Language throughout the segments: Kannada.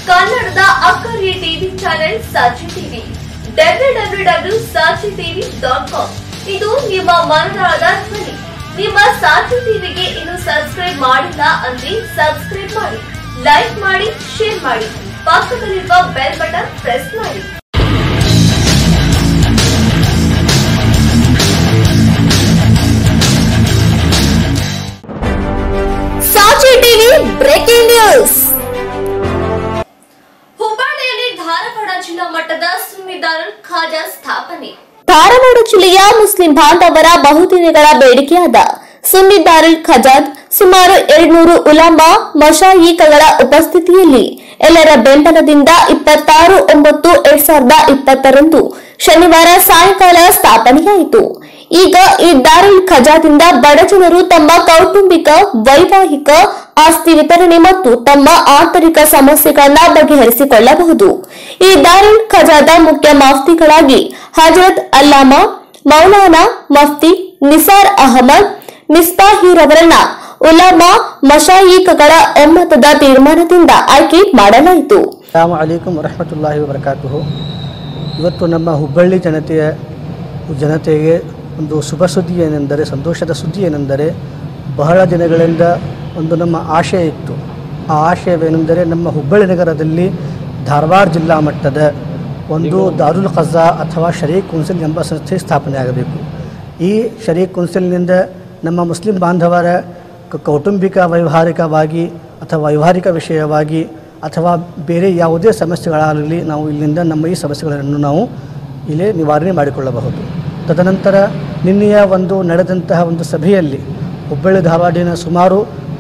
ಕನ್ನಡದ ಅಕ್ಕರಿಯ TV channel Sakshi TV W W W Sakshi TV dot com ಇದು ನಿಮ್ಮ ಮನದಾಳದ ಧ್ವನಿ ನಿಮ್ಮ ಸಾಕ್ಷಿ ಟಿವಿಗೆ ಇನ್ನು ಸಬ್ಸ್ಕ್ರೈಬ್ ಮಾಡಿಲ್ಲ ಅಂದ್ರೆ ಸಬ್ಸ್ಕ್ರೈಬ್ ಮಾಡಿ ಲೈಕ್ ಮಾಡಿ ಶೇರ್ ಮಾಡಿ ಪಕ್ಕದಲ್ಲಿರುವ ಬೆಲ್ ಬಟನ್ ಪ್ರೆಸ್ ಮಾಡಿ ಸಾಕ್ಷಿ ಟಿವಿ ಬ್ರೇಕಿಂಗ್ ನ್ಯೂಸ್ ಹುಬ್ಬಳ್ಳಿಯಲ್ಲಿ ಧಾರವಾಡ ಜಿಲ್ಲಾ ಮಟ್ಟದ ಸುಮ್ಮಿದಾರ್ ಖಾಜಾ ಸ್ಥಾಪನೆ ಧಾರವಾಡ ಜಿಲ್ಲೆಯ ಮುಸ್ಲಿಂ ಬಾಂಧವರ ಬಹುದಿನಗಳ ಬೇಡಿಕೆಯಾದ ಸುನ್ನಿ ದಾರುಲ್ ಖಜಾದ್ ಸುಮಾರು ಎರಡ್ನೂರು ಉಲಾಮಾ ಮಶಾಯಿಕಗಳ ಉಪಸ್ಥಿತಿಯಲ್ಲಿ ಎಲ್ಲರ ಬೆಂಬಲದಿಂದ ಇಪ್ಪತ್ತಾರು ಒಂಬತ್ತು ಎರಡ್ ಸಾವಿರದ ಇಪ್ಪತ್ತರಂದು ಶನಿವಾರ ಸಾಯಂಕಾಲ ಸ್ಥಾಪನೆಯಾಯಿತು ಈಗ ಈ ದಾರುಲ್ ಖಜಾದಿಂದ ಬಡಜನರು ತಮ್ಮ ಕೌಟುಂಬಿಕ ವೈವಾಹಿಕ ಆಸ್ತಿ ವಿತರಣೆ ಮತ್ತು ತಮ್ಮ ಆಂತರಿಕ ಸಮಸ್ಯೆಗಳನ್ನ ಬಗೆಹರಿಸಿಕೊಳ್ಳಬಹುದು ಈ ದಾರುಲ್ ಖಜಾದ ಮುಖ್ಯ ಮಾಫ್ತಿಗಳಾಗಿ ಹಜರತ್ ಅಲ್ಲಾಮಾ ಮೌಲಾನಾ ಮಫ್ತಿ ನಿಸಾರ್ ಅಹಮದ್ ಮಿಸ್ಬಾಹಿರವರನ್ನ ಉಲಾಮಾ ಮಶಾಯಿಕಗಳ ಒಮ್ಮತದ ತೀರ್ಮಾನದಿಂದ ಆಯ್ಕೆ ಮಾಡಲಾಯಿತು ಅಸ್ಸಲಾಮು ಅಲೈಕುಮ್ ವರಹಮತುಲ್ಲಾಹಿ ವಬರಕಾತುಹು ಇವತ್ತು ನಮ್ಮ ಹುಬ್ಬಳ್ಳಿ ಜನತೆಯ ಜನತೆಗೆ ಒಂದು ಶುಭ ಸುದ್ದಿ ಏನೆಂದರೆ ಸಂತೋಷದ ಸುದ್ದಿ ಏನೆಂದರೆ ಬಹಳ ದಿನಗಳಿಂದ ಒಂದು ನಮ್ಮ ಆಶಯ ಇತ್ತು ಆ ಆಶಯವೇನೆಂದರೆ ನಮ್ಮ ಹುಬ್ಬಳ್ಳಿ ನಗರದಲ್ಲಿ ಧಾರವಾಡ ಜಿಲ್ಲಾ ಮಟ್ಟದ ಒಂದು ದಾರುಲ್ ಖಜಾ ಅಥವಾ ಶರೀಕ್ ಕೌನ್ಸಿಲ್ ಎಂಬ ಸಂಸ್ಥೆ ಸ್ಥಾಪನೆ ಆಗಬೇಕು ಈ ಶರೀಕ್ ಕೌನ್ಸಿಲ್ನಿಂದ ನಮ್ಮ ಮುಸ್ಲಿಂ ಬಾಂಧವರ ಕ- ಕೌಟುಂಬಿಕ ವೈವಾಹಿಕವಾಗಿ ಅಥವಾ ವೈವಾಹಿಕ ವಿಷಯವಾಗಿ ಅಥವಾ ಬೇರೆ ಯಾವುದೇ ಸಮಸ್ಯೆಗಳಾಗಲಿ ನಾವು ಇಲ್ಲಿಂದ ನಮ್ಮ ಈ ಸಮಸ್ಯೆಗಳನ್ನು ನಾವು ಇಲ್ಲೇ ನಿವಾರಣೆ ಮಾಡಿಕೊಳ್ಳಬಹುದು ತದನಂತರ ನಿನ್ನೆಯ ಒಂದು ನಡೆದಂತಹ ಒಂದು ಸಭೆಯಲ್ಲಿ ಹುಬ್ಬಳ್ಳಿ ಧಾರವಾಡಿನ ಸುಮಾರು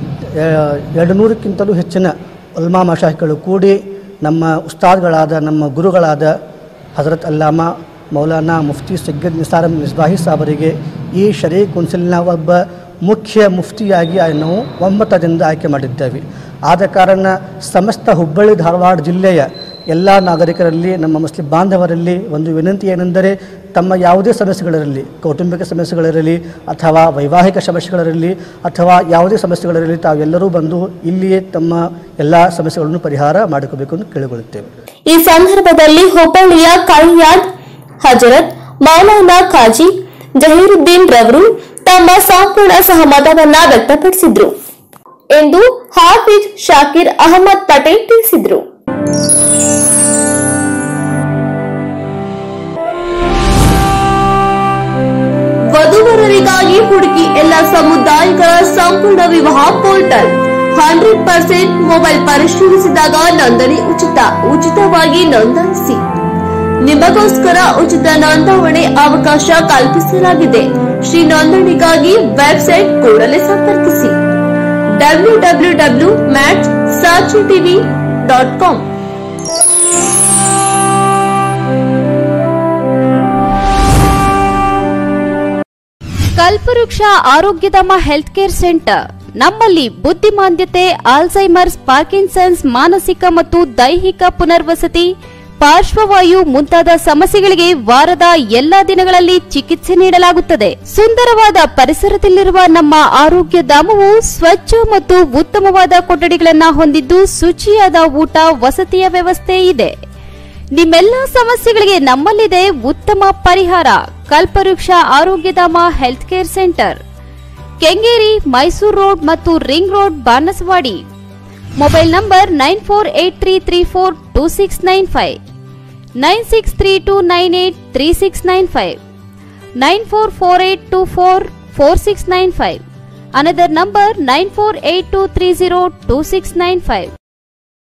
ಎರಡು ನೂರಕ್ಕಿಂತಲೂ ಹೆಚ್ಚಿನ ಉಲ್ಮಾ ಮಶಾಹಿಗಳು ಕೂಡಿ ನಮ್ಮ ಉಸ್ತಾದ್ಗಳಾದ ನಮ್ಮ ಗುರುಗಳಾದ ಹಜರತ್ ಅಲ್ಲಾಮಾ ಮೌಲಾನಾ ಮುಫ್ತಿ ಸಗ್ಗದ್ ನಿಸಾರ್ ಮಿಸ್ಬಾಹಿ ಸಾಬರಿಗೆ ಈ ಶರೀ ಕೌನ್ಸಿಲ್ನ ಒಬ್ಬ ಮುಖ್ಯ ಮುಫ್ತಿಯಾಗಿ ಆ ನಾವು ಒಮ್ಮತದಿಂದ ಆಯ್ಕೆ ಮಾಡಿದ್ದೇವೆ ಆದ ಕಾರಣ ಸಮಸ್ತ ಹುಬ್ಬಳ್ಳಿ ಧಾರವಾಡ ಜಿಲ್ಲೆಯ ಎಲ್ಲ ನಾಗರಿಕರಲ್ಲಿ ನಮ್ಮ ಮುಸ್ಲಿಂ ಬಾಂಧವರಲ್ಲಿ ಒಂದು ವಿನಂತಿ ಏನೆಂದರೆ ತಮ್ಮ ಯಾವುದೇ ಸಮಸ್ಯೆಗಳಿರಲಿ ಕೌಟುಂಬಿಕ ಸಮಸ್ಯೆಗಳಿರಲಿ ಅಥವಾ ವೈವಾಹಿಕ ಸಮಸ್ಯೆಗಳಿರಲಿ ಅಥವಾ ಯಾವುದೇ ಸಮಸ್ಯೆಗಳಿರಲಿ ತಾವೆಲ್ಲರೂ ಬಂದು ಇಲ್ಲಿಯೇ ತಮ್ಮ ಎಲ್ಲ ಸಮಸ್ಯೆಗಳನ್ನು ಪರಿಹಾರ ಮಾಡಿಕೋಬೇಕು ಎಂದು ಕೇಳಿಕೊಳ್ಳುತ್ತೇವೆ ಈ ಸಂದರ್ಭದಲ್ಲಿ ಹುಬ್ಬಳ್ಳಿಯ ಕಳಿಯಾದ್ ಹಜರತ್ ಮೌಲಾನಾ ಖಾಜಿ ಜಹೀರುದ್ದೀನ್ ರವರು ತಮ್ಮ ಸಂಪೂರ್ಣ ಸಹಮತವನ್ನ ವ್ಯಕ್ತಪಡಿಸಿದ್ರು ಎಂದು ಹಾಫಿಜ್ ಶಾಕಿರ್ ಅಹಮದ್ ಪಟೇಲ್ ತಿಳಿಸಿದ್ರು ವಧುವರರಿಗಾಗಿ ಹುಡುಕಿ ಎಲ್ಲ ಸಮುದಾಯಗಳ ಸಂಪೂರ್ಣ ವಿವಾಹ ಪೋರ್ಟಲ್ ಹಂಡ್ರೆಡ್ ಪರ್ಸೆಂಟ್ ಮೊಬೈಲ್ ಪರಿಶೀಲಿಸಿದಾಗ ನೋಂದಣಿ ಉಚಿತ ಉಚಿತವಾಗಿ ನೋಂದಾಯಿಸಿ ನಿಮಗೋಸ್ಕರ ಉಚಿತ ನೋಂದಾವಣೆ ಅವಕಾಶ ಕಲ್ಪಿಸಲಾಗಿದೆ ಶ್ರೀ ನೋಂದಣಿಗಾಗಿ ವೆಬ್ಸೈಟ್ ಕೂಡಲೇ ಸಂಪರ್ಕಿಸಿ ಡಬ್ಲ್ಯೂ ಡಬ್ಲ್ಯೂ ಡಬ್ಲ್ಯೂ ಮ್ಯಾಚ್ ಸಾಚಿ TV dot com Kalpavriksha Arogyadhama health care centre ನಮ್ಮಲ್ಲಿ ಬುದ್ಧಿಮಾಂದ್ಯತೆ ಆಲ್ಝೈಮರ್ಸ್ ಪಾರ್ಕಿನ್ಸನ್ಸ್ ಮಾನಸಿಕ ಮತ್ತು ದೈಹಿಕ ಪುನರ್ವಸತಿ ಪಾರ್ಶ್ವವಾಯು ಮುಂತಾದ ಸಮಸ್ಯೆಗಳಿಗೆ ವಾರದ ಎಲ್ಲಾ ದಿನಗಳಲ್ಲಿ ಚಿಕಿತ್ಸೆ ನೀಡಲಾಗುತ್ತದೆ ಸುಂದರವಾದ ಪರಿಸರದಲ್ಲಿರುವ ನಮ್ಮ ಆರೋಗ್ಯ ಧಾಮವು ಸ್ವಚ್ಛ ಮತ್ತು ಉತ್ತಮವಾದ ಕೊಠಡಿಗಳನ್ನ ಹೊಂದಿದ್ದು ಶುಚಿಯಾದ ಊಟ ವಸತಿಯ ವ್ಯವಸ್ಥೆ ಇದೆ ನಿಮ್ಮೆಲ್ಲ ಸಮಸ್ಯೆಗಳಿಗೆ ನಮ್ಮಲ್ಲಿದೆ ಉತ್ತಮ ಪರಿಹಾರ Kalpavriksha Arogyadhama health care centre Kengeri Mysuru road ಮತ್ತು ring road Banaswadi mobile number nine four eight three three four two six nine five nine six three two nine eight three six nine five nine four four eight two four four six nine five another number nine four eight two three zero two six nine five